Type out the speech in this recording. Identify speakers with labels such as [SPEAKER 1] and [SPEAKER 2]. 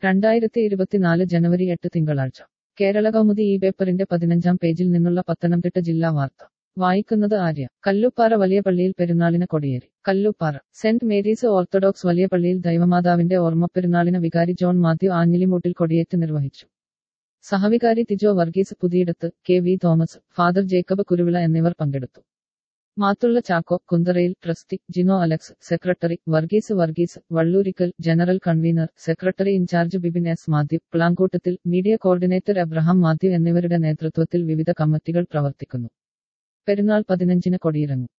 [SPEAKER 1] രണ്ടായിരത്തി ഇരുപത്തിനാല് ജനുവരി എട്ട് തിങ്കളാഴ്ച കേരള കൗമുദി ഈ പേപ്പറിന്റെ പതിനഞ്ചാം പേജിൽ നിന്നുള്ള പത്തനംതിട്ട ജില്ലാ വാർത്ത വായിക്കുന്നത് ആര്യ കല്ലുപ്പാറ വലിയ പള്ളിയിൽ പെരുന്നാളിന് കൊടിയേറി കല്ലുപ്പാറ സെന്റ് മേരീസ് ഓർത്തഡോക്സ് വലിയ പള്ളിയിൽ ദൈവമാതാവിന്റെ ഓർമ്മപ്പെരുന്നാളിന് വികാരി ജോൺ മാത്യു ആഞ്ഞിലിമൂട്ടിൽ കൊടിയേറ്റ് നിർവഹിച്ചു സഹവികാരി Thijo Varghese Puthiyidathu K V Thomas father Jacob Kuruvila എന്നിവർ പങ്കെടുത്തു Mathulla Chacko Kuntharayil trustee Jino Alex secretary Varghese Varghese Valloorikkal general convener secretary in charge Bibin S Mathew Plankoottathil media coordinator Abraham Mathew എന്നിവരുടെ നേതൃത്വത്തിൽ വിവിധ കമ്മിറ്റികൾ പ്രവർത്തിക്കുന്നു പെരുന്നാൾ പതിനഞ്ചിന് കൊടിയിറങ്ങും